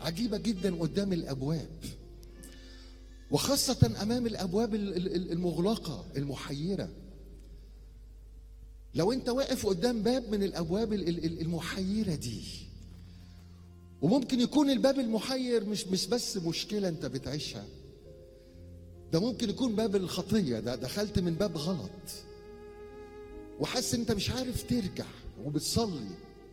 عجيبه جدا قدام الابواب وخاصه امام الابواب ال- ال- المغلقه المحيره لو انت واقف قدام باب من الابواب ال- ال- المحيره دي وممكن يكون الباب المحير مش مش بس مشكله انت بتعيشها ده ممكن يكون باب الخطيه ده دخلت من باب غلط وحاسس انت مش عارف ترجع وبتصلي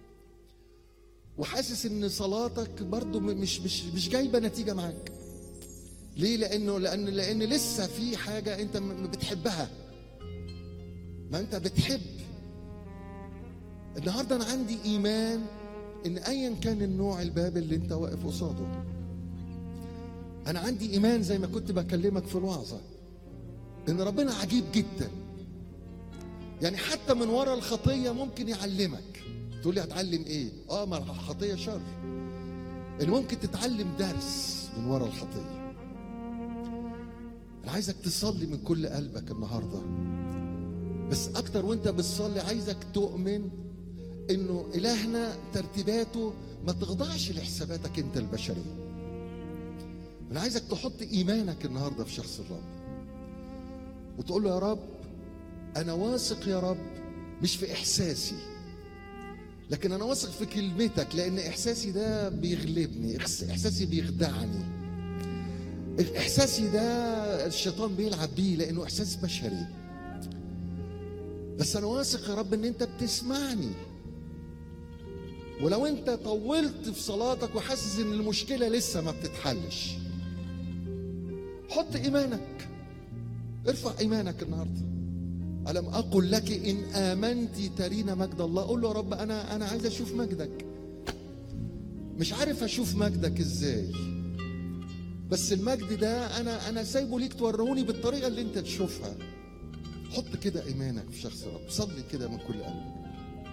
وحاسس ان صلاتك برضو م- مش مش مش جايبه نتيجه معاك ليه لانه لان لان لسه في حاجه انت م- م- بتحبها ما انت بتحب النهارده انا عندي ايمان ان ايا كان النوع الباب اللي انت واقف قصاده انا عندي ايمان زي ما كنت بكلمك في الوعظه ان ربنا عجيب جدا يعني حتى من ورا الخطيه ممكن يعلمك تقول لي هتعلم ايه اه ما الخطيه شر اللي ممكن تتعلم درس من ورا الخطيه انا عايزك تصلي من كل قلبك النهارده بس اكتر وانت بتصلي عايزك تؤمن انه الهنا ترتيباته ما تخضعش لحساباتك انت البشريه انا عايزك تحط ايمانك النهارده في شخص الرب وتقول له يا رب انا واثق يا رب مش في احساسي لكن انا واثق في كلمتك لان احساسي ده بيغلبني إحس- احساسي بيخدعني احساسي ده الشيطان بيلعب بيه لانه احساس بشري بس انا واثق يا رب ان انت بتسمعني ولو انت طولت في صلاتك وحاسس ان المشكله لسه ما بتتحلش حط ايمانك ارفع ايمانك النهارده ألم أقل لك إن آمنت ترين مجد الله قول له يا رب أنا أنا عايز أشوف مجدك مش عارف أشوف مجدك إزاي بس المجد ده أنا أنا سايبه ليك توروني بالطريقة اللي أنت تشوفها حط كده إيمانك في شخص رب صلي كده من كل قلبك